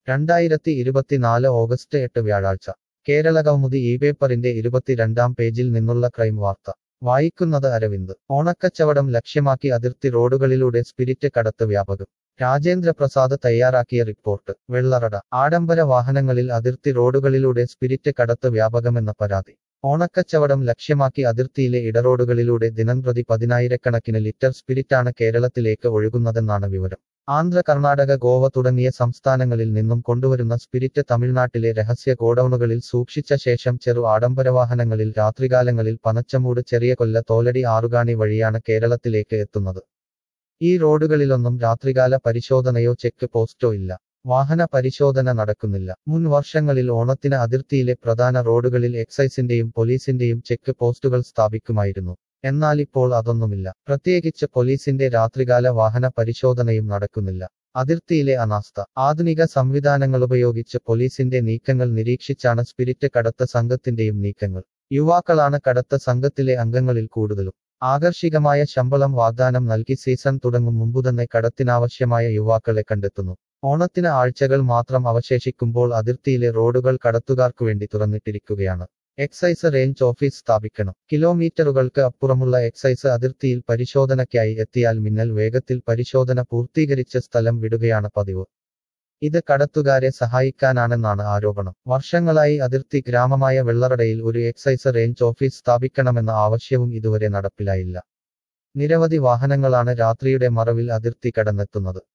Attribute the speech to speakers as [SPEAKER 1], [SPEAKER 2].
[SPEAKER 1] രണ്ടായിരത്തി ഇരുപത്തിനാല് ഓഗസ്റ്റ് എട്ട് വ്യാഴാഴ്ച കേരള കൗമുദി ഈ പേപ്പറിന്റെ ഇരുപത്തിരണ്ടാം പേജിൽ നിന്നുള്ള ക്രൈം വാർത്ത വായിക്കുന്നത് അരവിന്ദ് ഓണക്കച്ചവടം ലക്ഷ്യമാക്കി അതിർത്തി റോഡുകളിലൂടെ സ്പിരിറ്റ് കടത്ത് വ്യാപകം രാജേന്ദ്ര പ്രസാദ് തയ്യാറാക്കിയ റിപ്പോർട്ട് വെള്ളറട ആഡംബര വാഹനങ്ങളിൽ അതിർത്തി റോഡുകളിലൂടെ സ്പിരിറ്റ് കടത്ത് വ്യാപകമെന്ന പരാതി ഓണക്കച്ചവടം ലക്ഷ്യമാക്കി അതിർത്തിയിലെ ഇടറോഡുകളിലൂടെ ദിനംപ്രതി പതിനായിരക്കണക്കിന് ലിറ്റർ സ്പിരിറ്റാണ് കേരളത്തിലേക്ക് ഒഴുകുന്നതെന്നാണ് വിവരം ആന്ധ്ര കർണാടക ഗോവ തുടങ്ങിയ സംസ്ഥാനങ്ങളിൽ നിന്നും കൊണ്ടുവരുന്ന സ്പിരിറ്റ് തമിഴ്നാട്ടിലെ രഹസ്യ ഗോഡൌണുകളിൽ സൂക്ഷിച്ച ശേഷം ചെറു ആഡംബര വാഹനങ്ങളിൽ രാത്രികാലങ്ങളിൽ പനച്ചമൂട് ചെറിയ കൊല്ല തോലടി ആറുകാണി വഴിയാണ് കേരളത്തിലേക്ക് എത്തുന്നത് ഈ റോഡുകളിലൊന്നും രാത്രികാല പരിശോധനയോ ചെക്ക് പോസ്റ്റോ ഇല്ല വാഹന പരിശോധന നടക്കുന്നില്ല മുൻ വർഷങ്ങളിൽ ഓണത്തിന് അതിർത്തിയിലെ പ്രധാന റോഡുകളിൽ എക്സൈസിന്റെയും പോലീസിന്റെയും ചെക്ക് പോസ്റ്റുകൾ സ്ഥാപിക്കുമായിരുന്നു എന്നാൽ ഇപ്പോൾ അതൊന്നുമില്ല പ്രത്യേകിച്ച് പോലീസിന്റെ രാത്രികാല വാഹന പരിശോധനയും നടക്കുന്നില്ല അതിർത്തിയിലെ അനാസ്ഥ ആധുനിക സംവിധാനങ്ങളുപയോഗിച്ച് പോലീസിന്റെ നീക്കങ്ങൾ നിരീക്ഷിച്ചാണ് സ്പിരിറ്റ് കടത്ത സംഘത്തിന്റെയും നീക്കങ്ങൾ യുവാക്കളാണ് കടത്ത സംഘത്തിലെ അംഗങ്ങളിൽ കൂടുതലും ആകർഷികമായ ശമ്പളം വാഗ്ദാനം നൽകി സീസൺ തുടങ്ങും മുമ്പുതന്നെ കടത്തിനാവശ്യമായ യുവാക്കളെ കണ്ടെത്തുന്നു ഓണത്തിന് ആഴ്ചകൾ മാത്രം അവശേഷിക്കുമ്പോൾ അതിർത്തിയിലെ റോഡുകൾ കടത്തുകാർക്കു വേണ്ടി തുറന്നിട്ടിരിക്കുകയാണ് എക്സൈസ് റേഞ്ച് ഓഫീസ് സ്ഥാപിക്കണം കിലോമീറ്ററുകൾക്ക് അപ്പുറമുള്ള എക്സൈസ് അതിർത്തിയിൽ പരിശോധനയ്ക്കായി എത്തിയാൽ മിന്നൽ വേഗത്തിൽ പരിശോധന പൂർത്തീകരിച്ച സ്ഥലം വിടുകയാണ് പതിവ് ഇത് കടത്തുകാരെ സഹായിക്കാനാണെന്നാണ് ആരോപണം വർഷങ്ങളായി അതിർത്തി ഗ്രാമമായ വെള്ളറടയിൽ ഒരു എക്സൈസ് റേഞ്ച് ഓഫീസ് സ്ഥാപിക്കണമെന്ന ആവശ്യവും ഇതുവരെ നടപ്പിലായില്ല നിരവധി വാഹനങ്ങളാണ് രാത്രിയുടെ മറവിൽ അതിർത്തി കടന്നെത്തുന്നത്